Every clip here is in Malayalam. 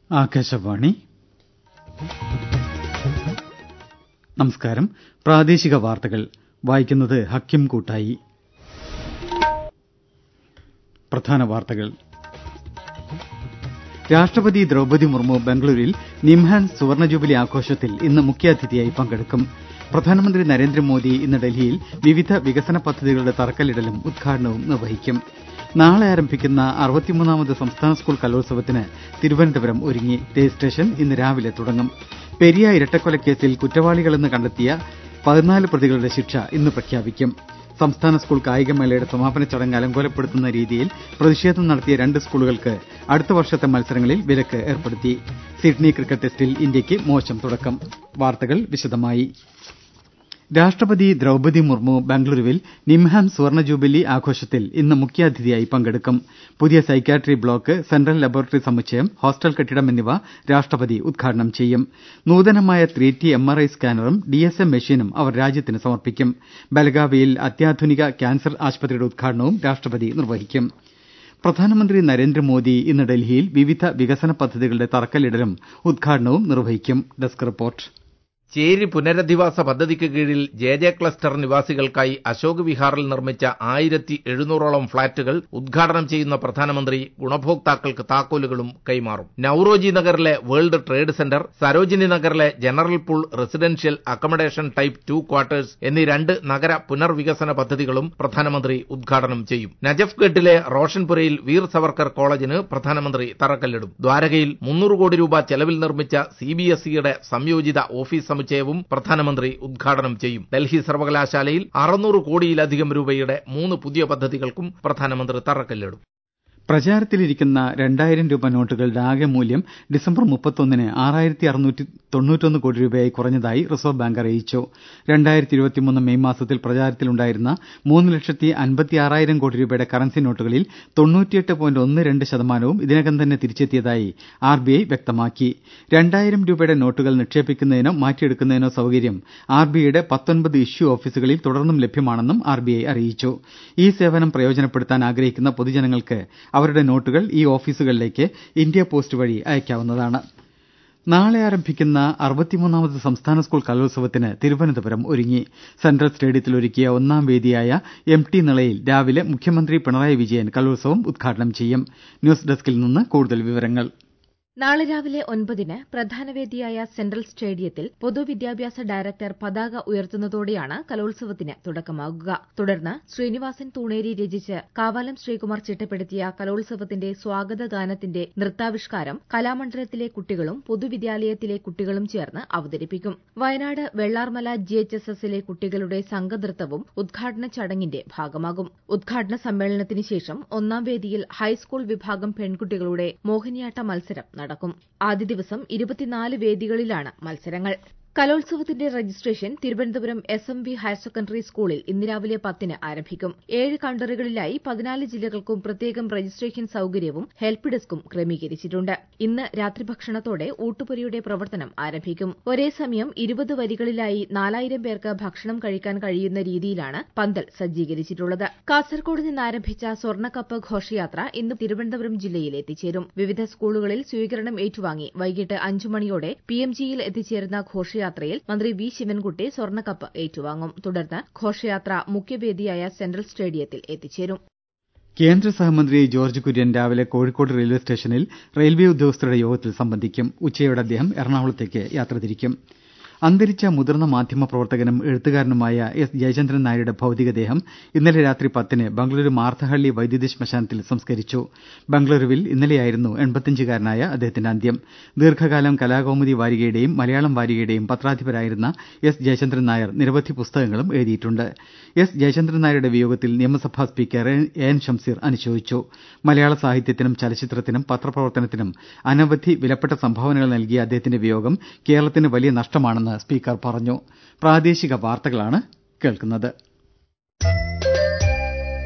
ആകാശവാണി നമസ്കാരം പ്രാദേശിക വാർത്തകൾ വായിക്കുന്നത് ഹക്കിം കൂട്ടായി പ്രധാന വാർത്തകൾ രാഷ്ട്രപതി ദ്രൌപദി മുർമു ബംഗളൂരുവിൽ നിംഹാൻസ് സുവർണ ജൂബിലി ആഘോഷത്തിൽ ഇന്ന് മുഖ്യാതിഥിയായി പങ്കെടുക്കും പ്രധാനമന്ത്രി നരേന്ദ്രമോദി ഇന്ന് ഡൽഹിയിൽ വിവിധ വികസന പദ്ധതികളുടെ തറക്കല്ലിടലും ഉദ്ഘാടനവും നിർവഹിക്കും നാളെ ആരംഭിക്കുന്ന അറുപത്തിമൂന്നാമത് സംസ്ഥാന സ്കൂൾ കലോത്സവത്തിന് തിരുവനന്തപുരം ഒരുങ്ങി രജിസ്ട്രേഷൻ ഇന്ന് രാവിലെ തുടങ്ങും പെരിയ ഇരട്ടക്കൊലക്കേസിൽ കുറ്റവാളികളെന്ന് കണ്ടെത്തിയ പതിനാല് പ്രതികളുടെ ശിക്ഷ ഇന്ന് പ്രഖ്യാപിക്കും സംസ്ഥാന സ്കൂൾ കായികമേളയുടെ സമാപന ചടങ്ങ് അലങ്കോലപ്പെടുത്തുന്ന രീതിയിൽ പ്രതിഷേധം നടത്തിയ രണ്ട് സ്കൂളുകൾക്ക് അടുത്ത വർഷത്തെ മത്സരങ്ങളിൽ വിലക്ക് ഏർപ്പെടുത്തി സിഡ്നി ക്രിക്കറ്റ് ടെസ്റ്റിൽ ഇന്ത്യക്ക് മോശം തുടക്കം വാർത്തകൾ വിശദമായി രാഷ്ട്രപതി ദ്രൌപദി മുർമു ബംഗളൂരുവിൽ നിംഹാൻസ് സുവർണ ജൂബിലി ആഘോഷത്തിൽ ഇന്ന് മുഖ്യാതിഥിയായി പങ്കെടുക്കും പുതിയ സൈക്യാട്രി ബ്ലോക്ക് സെൻട്രൽ ലബോറട്ടറി സമുച്ചയം ഹോസ്റ്റൽ കെട്ടിടം എന്നിവ രാഷ്ട്രപതി ഉദ്ഘാടനം ചെയ്യും നൂതനമായ three T M R I സ്കാനറും ഡി എസ് എം മെഷീനും അവർ രാജ്യത്തിന് സമർപ്പിക്കും ബലഗാവിയിൽ അത്യാധുനിക ക്യാൻസർ ആശുപത്രിയുടെ ഉദ്ഘാടനവും രാഷ്ട്രപതി നിർവഹിക്കും പ്രധാനമന്ത്രി നരേന്ദ്രമോദി ഇന്ന് ഡൽഹിയിൽ വിവിധ വികസന പദ്ധതികളുടെ തറക്കല്ലിടലും ഉദ്ഘാടനവും നിർവഹിക്കും ഡെസ്ക് റിപ്പോർട്ട് ചേരി പുനരധിവാസ പദ്ധതിക്ക് കീഴിൽ ജെ ജെ ക്ലസ്റ്റർ നിവാസികൾക്കായി അശോക് വിഹാറിൽ നിർമ്മിച്ച ആയിരത്തി എഴുന്നൂറോളം ഫ്ളാറ്റുകൾ ഉദ്ഘാടനം ചെയ്യുന്ന പ്രധാനമന്ത്രി ഗുണഭോക്താക്കൾക്ക് താക്കോലുകളും കൈമാറും നൌറോജി നഗറിലെ വേൾഡ് ട്രേഡ് സെന്റർ സരോജിനി നഗറിലെ general pool residential accommodation type two quarters എന്നീ രണ്ട് നഗര പുനർവികസന പദ്ധതികളും പ്രധാനമന്ത്രി ഉദ്ഘാടനം ചെയ്യും നജഫ്ഗഡിലെ റോഷൻപുരയിൽ വീർ സവർക്കർ കോളേജിന് പ്രധാനമന്ത്രി തറക്കല്ലിടും ദ്വാരകയിൽ മുന്നൂറ് കോടി രൂപ ചെലവിൽ നിർമ്മിച്ച സി ബി എസ് ഇയുടെ സംയോജിത ഓഫീസ് സമുച്ചയവും പ്രധാനമന്ത്രി ഉദ്ഘാടനം ചെയ്യും ഡൽഹി സർവകലാശാലയിൽ അറുന്നൂറ് കോടിയിലധികം രൂപയുടെ മൂന്ന് പുതിയ പദ്ധതികൾക്കും പ്രധാനമന്ത്രി തറക്കല്ലിടും പ്രചാരത്തിലിരിക്കുന്ന രണ്ടായിരം രൂപ നോട്ടുകളുടെ ആകെ മൂല്യം ഡിസംബർ മുപ്പത്തൊന്നിന് ആറായിരത്തി അറുന്നൂറ്റി തൊണ്ണൂറ്റൊന്ന് കോടി രൂപയായി കുറഞ്ഞതായി റിസർവ് ബാങ്ക് അറിയിച്ചു രണ്ടായിരത്തി ഇരുപത്തിമൂന്ന് മെയ് മാസത്തിൽ പ്രചാരത്തിലുണ്ടായിരുന്ന മൂന്ന് ലക്ഷത്തി അൻപത്തിയാറായിരം കോടി രൂപയുടെ കറൻസി നോട്ടുകളിൽ തൊണ്ണൂറ്റിയെട്ട് പോയിന്റ് ഒന്ന് രണ്ട് ശതമാനവും ഇതിനകം തന്നെ തിരിച്ചെത്തിയതായി ആർ ബി ഐ വ്യക്തമാക്കി രണ്ടായിരം രൂപയുടെ നോട്ടുകൾ നിക്ഷേപിക്കുന്നതിനോ മാറ്റിയെടുക്കുന്നതിനോ സൌകര്യം ആർ ബി ഐയുടെ പത്തൊൻപത് ഇഷ്യു ഓഫീസുകളിൽ തുടർന്നും ലഭ്യമാണെന്നും ആർ ബി ഐ അറിയിച്ചു ഈ സേവനം പ്രയോജനപ്പെടുത്താൻ ആഗ്രഹിക്കുന്ന പൊതുജനങ്ങൾക്ക് അവരുടെ നോട്ടുകൾ ഈ ഓഫീസുകളിലേക്ക് ഇന്ത്യ പോസ്റ്റ് വഴി അയക്കാവുന്നതാണ് നാളെ ആരംഭിക്കുന്ന അറുപത്തിമൂന്നാമത് സംസ്ഥാന സ്കൂൾ കലോത്സവത്തിന് തിരുവനന്തപുരം ഒരുങ്ങി സെൻട്രൽ സ്റ്റേഡിയത്തിൽ ഒരുക്കിയ ഒന്നാം വേദിയായ എം ടി നിളയിൽ രാവിലെ മുഖ്യമന്ത്രി പിണറായി വിജയൻ കലോത്സവം ഉദ്ഘാടനം ചെയ്യും ന്യൂസ് ഡെസ്കിൽ നിന്ന് കൂടുതൽ വിവരങ്ങൾ നാളെ രാവിലെ ഒൻപതിന് പ്രധാന വേദിയായ സെൻട്രൽ സ്റ്റേഡിയത്തിൽ പൊതുവിദ്യാഭ്യാസ ഡയറക്ടർ പതാക ഉയർത്തുന്നതോടെയാണ് കലോത്സവത്തിന് തുടക്കമാകുക തുടർന്ന് ശ്രീനിവാസൻ തൂണേരി രചിച്ച് കാവാലം ശ്രീകുമാർ ചിട്ടപ്പെടുത്തിയ കലോത്സവത്തിന്റെ സ്വാഗത ഗാനത്തിന്റെ നൃത്താവിഷ്കാരം കലാമണ്ഡലത്തിലെ കുട്ടികളും പൊതുവിദ്യാലയത്തിലെ കുട്ടികളും ചേർന്ന് അവതരിപ്പിക്കും Wayanad Vellarmala G H S എസിലെ കുട്ടികളുടെ സംഘനൃത്തവും ഉദ്ഘാടന ചടങ്ങിന്റെ ഭാഗമാകും ഉദ്ഘാടന സമ്മേളനത്തിന് ശേഷം ഒന്നാം വേദിയിൽ ഹൈസ്കൂൾ വിഭാഗം പെൺകുട്ടികളുടെ മോഹിനിയാട്ട മത്സരം നടക്കും നടക്കും ആദ്യ ദിവസം ഇരുപത്തിനാല് വേദികളിലാണ് മത്സരങ്ങൾ കലോത്സവത്തിന്റെ registration Thiruvananthapuram S M V higher secondary സ്കൂളിൽ ഇന്ന് രാവിലെ പത്തിന് ആരംഭിക്കും ഏഴ് കൌണ്ടറുകളിലായി പതിനാല് ജില്ലകൾക്കും പ്രത്യേകം രജിസ്ട്രേഷൻ സൌകര്യവും ഹെൽപ്പ് ഡെസ്കും ക്രമീകരിച്ചിട്ടുണ്ട് ഇന്ന് രാത്രി ഭക്ഷണത്തോടെ ഊട്ടുപുരയുടെ പ്രവർത്തനം ആരംഭിക്കും ഒരേ സമയം ഇരുപത് വരികളിലായി നാലായിരം പേർക്ക് ഭക്ഷണം കഴിക്കാൻ കഴിയുന്ന രീതിയിലാണ് പന്തൽ സജ്ജീകരിച്ചിട്ടുള്ളത് കാസർകോട് നിന്ന് ആരംഭിച്ച സ്വർണ്ണക്കപ്പ് ഘോഷയാത്ര ഇന്ന് തിരുവനന്തപുരം ജില്ലയിൽ എത്തിച്ചേരും വിവിധ സ്കൂളുകളിൽ സ്വീകരണം ഏറ്റുവാങ്ങി വൈകിട്ട് അഞ്ചു മണിയോടെ പി എം ജിയിൽ എത്തിച്ചേരുന്ന ഘോഷയാത്ര ഘോഷയാത്രയിൽ മന്ത്രി വി ശിവൻകുട്ടി സ്വർണ്ണക്കപ്പ് ഏറ്റുവാങ്ങും തുടർന്ന് ഘോഷയാത്ര മുഖ്യവേദിയായ സെൻട്രൽ സ്റ്റേഡിയത്തിൽ എത്തിച്ചേരും കേന്ദ്ര സഹമന്ത്രി ജോർജ് കുര്യൻ രാവിലെ കോഴിക്കോട് റെയിൽവേ സ്റ്റേഷനിൽ റെയിൽവേ ഉദ്യോഗസ്ഥരുടെ യോഗത്തിൽ സംബന്ധിക്കും ഉച്ചയോടെ അദ്ദേഹം എറണാകുളത്തേക്ക് യാത്ര തിരിക്കും അന്തരിച്ച മുതിർന്ന മാധ്യമപ്രവർത്തകനും എഴുത്തുകാരനുമായ എസ് ജയചന്ദ്രൻ നായരുടെ ഭൌതികദേഹം ഇന്നലെ രാത്രി പത്തിന് ബംഗളൂരു മാർത്തഹള്ളി വൈദ്യുതി ശ്മശാനത്തിൽ സംസ്കരിച്ചു ബംഗളൂരുവിൽ ഇന്നലെയായിരുന്നു എൺപത്തിയഞ്ചുകാരനായ അദ്ദേഹത്തിന്റെ അന്ത്യം ദീർഘകാലം കലാകൌമുദി വാരികയുടെയും മലയാളം വാരികയുടെയും പത്രാധിപരായിരുന്ന എസ് ജയചന്ദ്രൻ നായർ നിരവധി പുസ്തകങ്ങളും എഴുതിയിട്ടുണ്ട് എസ് ജയചന്ദ്രൻ നായരുടെ വിയോഗത്തിൽ നിയമസഭാ സ്പീക്കർ എ എൻ ഷംസീർ അനുശോചിച്ചു മലയാള സാഹിത്യത്തിനും ചലച്ചിത്രത്തിനും പത്രപ്രവർത്തനത്തിനും അനവധി വിലപ്പെട്ട സംഭാവനകൾ നൽകിയ അദ്ദേഹത്തിന്റെ വിയോഗം കേരളത്തിന് വലിയ നഷ്ടമാണെന്ന് സ്പീക്കർ പറഞ്ഞു പ്രാദേശിക വാർത്തകളാണ് കേൾക്കുന്നത്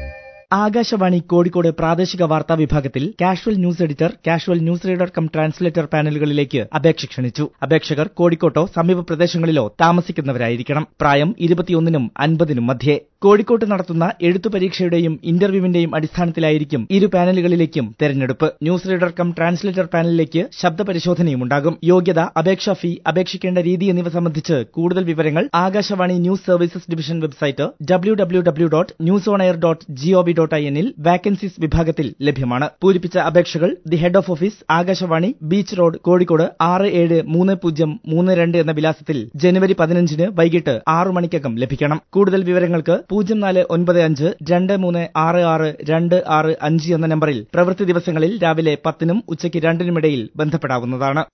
ആകാശവാണി കോഴിക്കോട് പ്രാദേശിക വാർത്താ വിഭാഗത്തിൽ casual news editor casual news reader cum translator പാനലുകളിലേക്ക് അപേക്ഷ ക്ഷണിച്ചു അപേക്ഷകർ കോഴിക്കോട്ടോ സമീപ പ്രദേശങ്ങളിലോ താമസിക്കുന്നവരായിരിക്കണം പ്രായം ഇരുപത്തിയൊന്നിനും അൻപതിനും മധ്യേ കോഴിക്കോട്ട് നടത്തുന്ന എഴുത്തു പരീക്ഷയുടെയും ഇന്റർവ്യൂവിന്റെയും അടിസ്ഥാനത്തിലായിരിക്കും ഇരു പാനലുകളിലേക്കും തെരഞ്ഞെടുപ്പ് ന്യൂസ് റീഡർ കം ട്രാൻസ്ലേറ്റർ പാനലിലേക്ക് ശബ്ദ പരിശോധനയും ഉണ്ടാകും യോഗ്യത അപേക്ഷാ ഫീ അപേക്ഷിക്കേണ്ട രീതി എന്നിവ സംബന്ധിച്ച് കൂടുതൽ വിവരങ്ങൾ Akashvani news services division website W W W dot news on air dot GOV dot I എന്നിൽ വാക്കൻസീസ് വിഭാഗത്തിൽ ലഭ്യമാണ് പൂരിപ്പിച്ച അപേക്ഷകൾ the head of office Akashvani beach road Kozhikode ആറ് ഏഴ് മൂന്ന് പൂജ്യം മൂന്ന് രണ്ട് എന്ന വിലാസത്തിൽ ജനുവരി പതിനഞ്ചിന് വൈകിട്ട് ആറു മണിക്കകം ലഭിക്കണം കൂടുതൽ വിവരങ്ങൾക്ക് പൂജ്യം നാല് ഒൻപത് അഞ്ച് രണ്ട് മൂന്ന് ആറ് ആറ് രണ്ട് ആറ് അഞ്ച് എന്ന നമ്പറിൽ പ്രവൃത്തി ദിവസങ്ങളിൽ രാവിലെ പത്തിനും ഉച്ചയ്ക്ക് രണ്ടിനുമിടയിൽ ബന്ധപ്പെടാവുന്നതാണ്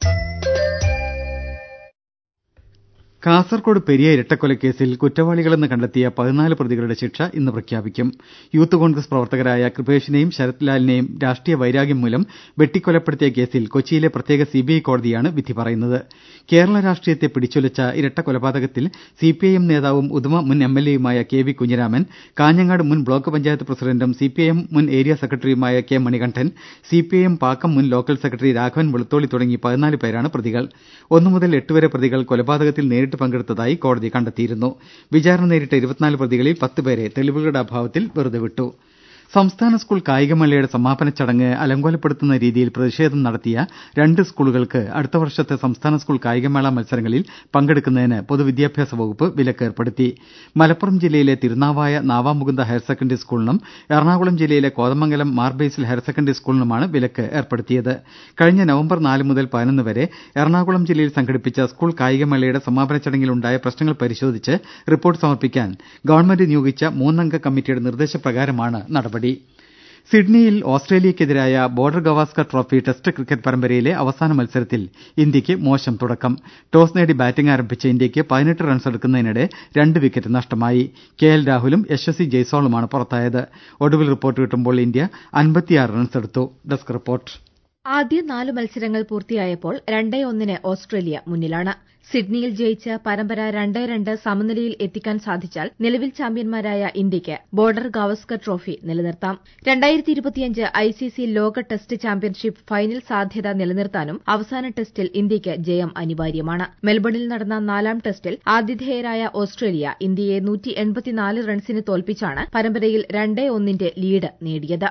കാസർകോട് പെരിയ ഇരട്ടക്കൊലക്കേസിൽ കുറ്റവാളികളെന്ന് കണ്ടെത്തിയ പതിനാല് പ്രതികളുടെ ശിക്ഷ ഇന്ന് പ്രഖ്യാപിക്കും യൂത്ത് കോൺഗ്രസ് പ്രവർത്തകരായ കൃപേഷിനെയും ശരത് ലാലിനെയും രാഷ്ട്രീയ വൈരാഗ്യം മൂലം വെട്ടിക്കൊലപ്പെടുത്തിയ കേസിൽ കൊച്ചിയിലെ പ്രത്യേക സിബിഐ കോടതിയാണ് വിധി പറയുന്നത് കേരള രാഷ്ട്രീയത്തെ പിടിച്ചുലച്ച ഇരട്ട കൊലപാതകത്തിൽ സിപിഐഎം നേതാവും ഉദുമ മുൻ എംഎൽഎയുമായ കെ വി കുഞ്ഞിരാമൻ കാഞ്ഞങ്ങാട് മുൻ ബ്ലോക്ക് പഞ്ചായത്ത് പ്രസിഡന്റും സിപിഐഎം മുൻ ഏരിയ സെക്രട്ടറിയുമായ കെ മണികണ്ഠൻ സിപിഐഎം പാക്കം മുൻ ലോക്കൽ സെക്രട്ടറി രാഘവൻ വെളുത്തോളി തുടങ്ങി പതിനാല് പേരാണ് പ്രതികൾ ഒന്നു മുതൽ എട്ട് വരെ പ്രതികൾ കൊലപാതകത്തിൽ നേരിട്ട് പങ്കെടുത്തതായി കോടതി കണ്ടെത്തിയിരുന്നു വിചാരണ നേരിട്ട ഇരുപത്തിനാല് പ്രതികളിൽ പത്ത് പേരെ തെളിവുകളുടെ അഭാവത്തിൽ വെറുതെ വിട്ടു സംസ്ഥാന സ്കൂൾ കായികമേളയുടെ സമാപന ചടങ്ങ് അലങ്കോലപ്പെടുത്തുന്ന രീതിയിൽ പ്രതിഷേധം നടത്തിയ രണ്ട് സ്കൂളുകൾക്ക് അടുത്ത വർഷത്തെ സംസ്ഥാന സ്കൂൾ കായികമേള മത്സരങ്ങളിൽ പങ്കെടുക്കുന്നതിന് പൊതുവിദ്യാഭ്യാസ വകുപ്പ് വിലക്ക് ഏർപ്പെടുത്തി മലപ്പുറം ജില്ലയിലെ തിരുനാവായ നാവാമുകുന്ദ ഹയർ സെക്കൻഡറി സ്കൂളിനും എറണാകുളം ജില്ലയിലെ Kothamangalam Mar Basil higher secondary സ്കൂളിനുമാണ് വിലക്ക് ഏർപ്പെടുത്തിയത് കഴിഞ്ഞ നവംബർ നാല് മുതൽ പതിനൊന്ന് വരെ എറണാകുളം ജില്ലയിൽ സംഘടിപ്പിച്ച സ്കൂൾ കായികമേളയുടെ സമാപന ചടങ്ങിലുണ്ടായ പ്രശ്നങ്ങൾ പരിശോധിച്ച് റിപ്പോർട്ട് സമർപ്പിക്കാൻ ഗവൺമെന്റ് നിയോഗിച്ച മൂന്നംഗ കമ്മിറ്റിയുടെ നിർദ്ദേശപ്രകാരമാണ് നടപടി സിഡ്നിയിൽ ഓസ്ട്രേലിയക്കെതിരായ border Gavaskar trophy test cricket പരമ്പരയിലെ അവസാന മത്സരത്തിൽ ഇന്ത്യക്ക് മോശം തുടക്കം ടോസ് നേടി ബാറ്റിംഗ് ആരംഭിച്ച ഇന്ത്യക്ക് പതിനെട്ട് റൺസ് എടുക്കുന്നതിനിടെ രണ്ട് വിക്കറ്റ് നഷ്ടമായി കെ എൽ രാഹുലും യശസ്വി ജയ്സ്വാളുമാണ് പുറത്തായത് ഒടുവിൽ റിപ്പോർട്ട് കിട്ടുമ്പോൾ ഇന്ത്യ അൻപത്തിയാറ് റൺസ് എടുത്തു ഡെസ്ക് റിപ്പോർട്ട് ആദ്യ നാല് മത്സരങ്ങൾ പൂർത്തിയായപ്പോൾ രണ്ടേ ഒന്നിന് ഓസ്ട്രേലിയ മുന്നിലാണ് സിഡ്നിയിൽ ജയിച്ച് പരമ്പര രണ്ടേ രണ്ട് സമനിലയിൽ എത്തിക്കാൻ സാധിച്ചാൽ നിലവിൽ ചാമ്പ്യന്മാരായ ഇന്ത്യയ്ക്ക് ബോർഡർ ഗാവസ്കർ ട്രോഫി നിലനിർത്താം രണ്ടായിരത്തി ഇരുപത്തിയഞ്ച് ഐസിസി ലോക ടെസ്റ്റ് ചാമ്പ്യൻഷിപ്പ് ഫൈനൽ സാധ്യത നിലനിർത്താനും അവസാന ടെസ്റ്റിൽ ഇന്ത്യയ്ക്ക് ജയം അനിവാര്യമാണ് മെൽബണിൽ നടന്ന നാലാം ടെസ്റ്റിൽ ആതിഥേയരായ ഓസ്ട്രേലിയ ഇന്ത്യയെ നൂറ്റി എൺപത്തിനാല് റൺസിന് തോൽപ്പിച്ചാണ് പരമ്പരയിൽ രണ്ടേ ഒന്നിന്റെ ലീഡ് നേടിയത്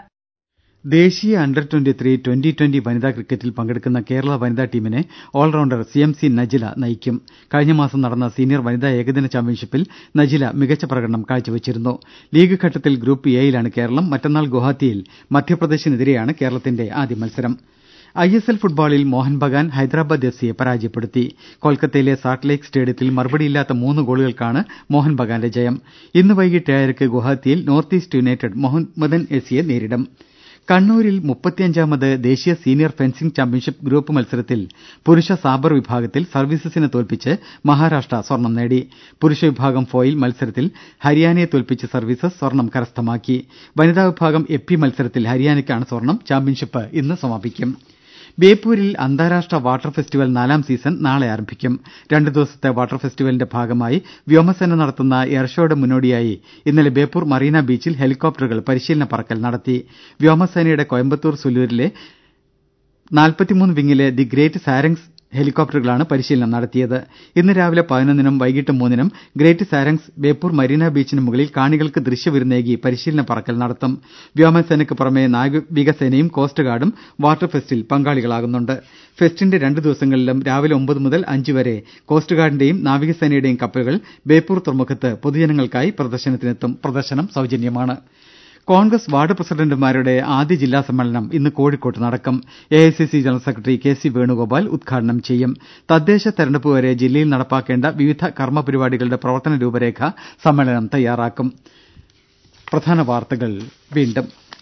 ദേശീയ under twenty three twenty twenty വനിതാ ക്രിക്കറ്റിൽ പങ്കെടുക്കുന്ന കേരള വനിതാ ടീമിനെ allrounder C M C Najila നയിക്കും കഴിഞ്ഞ മാസം നടന്ന സീനിയർ വനിതാ ഏകദിന ചാമ്പ്യൻഷിപ്പിൽ നജില മികച്ച പ്രകടനം കാഴ്ചവെച്ചിരുന്നു ലീഗ് ഘട്ടത്തിൽ ഗ്രൂപ്പ് എയിലാണ് കേരളം മറ്റന്നാൾ ഗുവാഹത്തിയിൽ മധ്യപ്രദേശിനെതിരെയാണ് കേരളത്തിന്റെ ആദ്യ മത്സരം ഐ എസ് എൽ ഫുട്ബോളിൽ മോഹൻ ബഗാൻ ഹൈദരാബാദ് എഫ് സിയെ പരാജയപ്പെടുത്തി കൊൽക്കത്തയിലെ സാൾട്ട് ലേക്ക് സ്റ്റേഡിയത്തിൽ മറുപടിയില്ലാത്ത മൂന്ന് ഗോളുകൾക്കാണ് മോഹൻ ബഗാന്റെ ജയം ഇന്ന് വൈകിട്ട് ഏഴരയ്ക്ക് ഗുവാഹത്തിയിൽ north east united Mohammedan F സിയെ നേരിടും കണ്ണൂരിൽ മുപ്പത്തിയഞ്ചാമത് ദേശീയ സീനിയർ ഫെൻസിംഗ് ചാമ്പ്യൻഷിപ്പ് ഗ്രൂപ്പ് മത്സരത്തിൽ പുരുഷ സാബർ വിഭാഗത്തിൽ സർവീസസിനെ തോൽപ്പിച്ച് മഹാരാഷ്ട്ര സ്വർണം നേടി പുരുഷ വിഭാഗം ഫോയിൽ മത്സരത്തിൽ ഹരിയാനയെ തോൽപ്പിച്ച് സർവീസസ് സ്വർണം കരസ്ഥമാക്കി വനിതാ വിഭാഗം എപ്പി മത്സരത്തിൽ ഹരിയാനയ്ക്കാണ് സ്വർണം ചാമ്പ്യൻഷിപ്പ് ഇന്ന് സമാപിക്കും ബേപ്പൂരിൽ അന്താരാഷ്ട്ര വാട്ടർ ഫെസ്റ്റിവൽ നാലാം സീസൺ നാളെ ആരംഭിക്കും രണ്ടു ദിവസത്തെ വാട്ടർ ഫെസ്റ്റിവലിന്റെ ഭാഗമായി വ്യോമസേന നടത്തുന്ന എയർഷോയുടെ മുന്നോടിയായി ഇന്നലെ ബേപ്പൂർ മറീന ബീച്ചിൽ ഹെലികോപ്റ്ററുകൾ പരിശീലന പറക്കൽ നടത്തി വ്യോമസേനയുടെ കോയമ്പത്തൂർ സുലൂരിലെ നാൽപ്പത്തിമൂന്ന് വിങ്ങിലെ ദി ഗ്രേറ്റ് സാരംഗ്സ് ഹെലികോപ്റ്ററുകളാണ് പരിശീലനം നടത്തിയത് ഇന്ന് രാവിലെ പതിനൊന്നിനും വൈകിട്ട് മൂന്നിനും ഗ്രേറ്റ് സാരംഗ്സ് ബേപ്പൂർ മരീന ബീച്ചിന് മുകളിൽ കാണികൾക്ക് ദൃശ്യവിരുന്നേകി പരിശീലന പറക്കൽ നടത്തും വ്യോമസേനയ്ക്ക് പുറമെ നാവികസേനയും കോസ്റ്റ് ഗാർഡും വാട്ടർ ഫെസ്റ്റിൽ പങ്കാളികളാകുന്നുണ്ട് ഫെസ്റ്റിന്റെ രണ്ട് ദിവസങ്ങളിലും രാവിലെ ഒമ്പത് മുതൽ അഞ്ച് വരെ കോസ്റ്റ് ഗാർഡിന്റെയും നാവികസേനയുടെയും കപ്പലുകൾ ബേപ്പൂർ തുറമുഖത്ത് പൊതുജനങ്ങൾക്കായി പ്രദർശനത്തിനെത്തും പ്രദർശനം സൌജന്യമാണ് കോൺഗ്രസ് വാർഡ് പ്രസിഡന്റുമാരുടെ ആദ്യ ജില്ലാ സമ്മേളനം ഇന്ന് കോഴിക്കോട്ട് നടക്കും A I C C general secretary K C Venugopal ഉദ്ഘാടനം ചെയ്യും തദ്ദേശ തെരഞ്ഞെടുപ്പ് വരെ ജില്ലയിൽ നടപ്പാക്കേണ്ട വിവിധ കർമ്മ പരിപാടികളുടെ പ്രവർത്തന രൂപരേഖ സമ്മേളനം തയ്യാറാക്കും പ്രധാന വാർത്തകൾ വീണ്ടും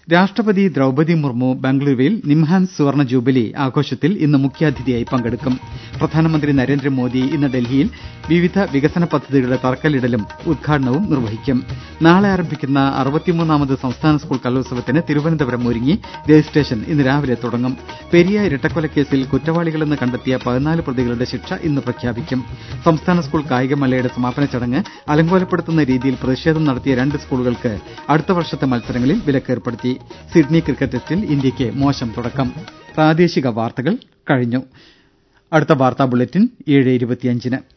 രാഷ്ട്രപതി ദ്രൌപതി മുർമു ബംഗളൂരുവിൽ നിംഹാൻസ് സുവർണ ജൂബിലി ആഘോഷത്തിൽ ഇന്ന് മുഖ്യാതിഥിയായി പങ്കെടുക്കും പ്രധാനമന്ത്രി നരേന്ദ്രമോദി ഇന്ന് ഡൽഹിയിൽ വിവിധ വികസന പദ്ധതികളുടെ തറക്കല്ലിടലും ഉദ്ഘാടനവും നിർവഹിക്കും നാളെ ആരംഭിക്കുന്ന അറുപത്തിമൂന്നാമത് സംസ്ഥാന സ്കൂൾ കലോത്സവത്തിന് തിരുവനന്തപുരം ഒരുങ്ങി രജിസ്ട്രേഷൻ ഇന്ന് രാവിലെ തുടങ്ങും പെരിയ ഇരട്ടക്കൊലക്കേസിൽ കുറ്റവാളികളെന്ന് കണ്ടെത്തിയ പതിനാല് പ്രതികളുടെ ശിക്ഷ ഇന്ന് പ്രഖ്യാപിക്കും സംസ്ഥാന സ്കൂൾ കായികമേളയുടെ സമാപന ചടങ്ങ് അലങ്കോലപ്പെടുത്തുന്ന രീതിയിൽ പ്രതിഷേധം നടത്തിയ രണ്ട് സ്കൂളുകൾക്ക് അടുത്ത വർഷത്തെ മത്സരങ്ങളിൽ വിലക്കേർപ്പെടുത്തി സിഡ്നി ക്രിക്കറ്റ് ടെസ്റ്റിൽ ഇന്ത്യക്ക് മോശം തുടക്കം പ്രാദേശിക വാർത്തകൾ കഴിഞ്ഞു അടുത്ത വാർത്താ ബുള്ളറ്റിൻ ഏഴ് ഇരുപത്തിയഞ്ചിന്